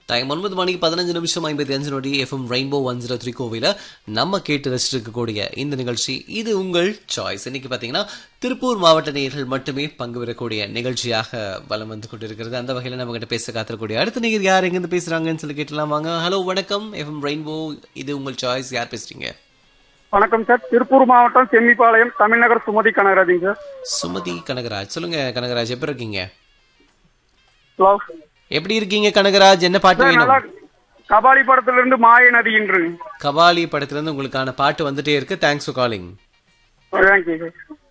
time ஒன்பது மணிக்கு பதினஞ்சு நிமிஷம் ஐம்பத்தி அஞ்சு நொடி FM rainbow one zero three கோவில நம்ம கேட்டு ரசிச்சிட்டு இருக்கக்கூடிய இந்த நிகழ்ச்சி இது உங்கள் சாய்ஸ் இன்னைக்கு பாத்தீங்கன்னா திருப்பூர் மாவட்ட நேயர்கள் மட்டுமே பங்கு பெறக்கூடிய நிகழ்ச்சியாக வலம் வந்து கொண்டிருக்கிறது அந்த வகையில நம்ம கிட்ட பேச காத்திருக்கக்கூடிய அடுத்த நேயர் யார் எங்கிருந்து பேசுறாங்கன்னு சொல்லி கேட்டலாம் வாங்க ஹலோ வணக்கம் எஃப்எம் ரெயின்போ இது உங்கள் சாய்ஸ் யார் பேசுறீங்க வணக்கம் சார் திருப்பூர் மாவட்டம் செம்மிபாளையம் தமிழ்நகர் சுமதி கனகராஜிங்க சார் சுமதி கனகராஜ் சொல்லுங்க கனகராஜ் எப்படி இருக்கீங்க ஹலோ எப்படி இருக்கீங்க கனகராஜ் என்ன பாட்டு சார் நல்லா வேணும் கபாலி படத்துல இருந்து மாய நதின்றங்க கபாலி படத்துல இருந்து உங்களுக்கான பாட்டு வந்துட்டே இருக்கு thanks for calling thank you sir